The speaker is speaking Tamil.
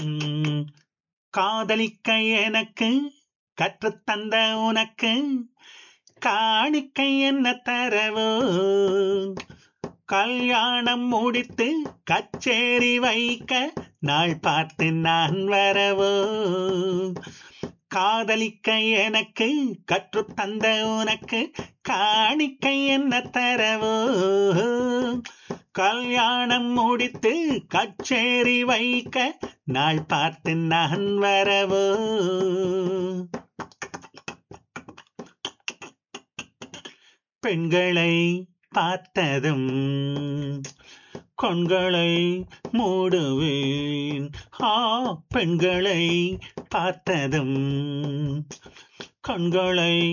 உம், காதலிக்க எனக்கு கற்றுத்தந்த உனக்கு காணிக்கை என்ன தரவோ கல்யாணம் முடித்து கச்சேரி வைக்க நாள் பார்த்து நான் வரவோ காதலிக்க எனக்கு கற்றுத்தந்த உனக்கு காணிக்கை என்ன தரவோ கல்யாணம் முடித்து கச்சேரி வைக்க நாள் பார்த்து நான் வரவோ பெண்களை பார்த்ததும் கண்களை மூடுவேன் ஆ பெண்களை பார்த்ததும் கண்களை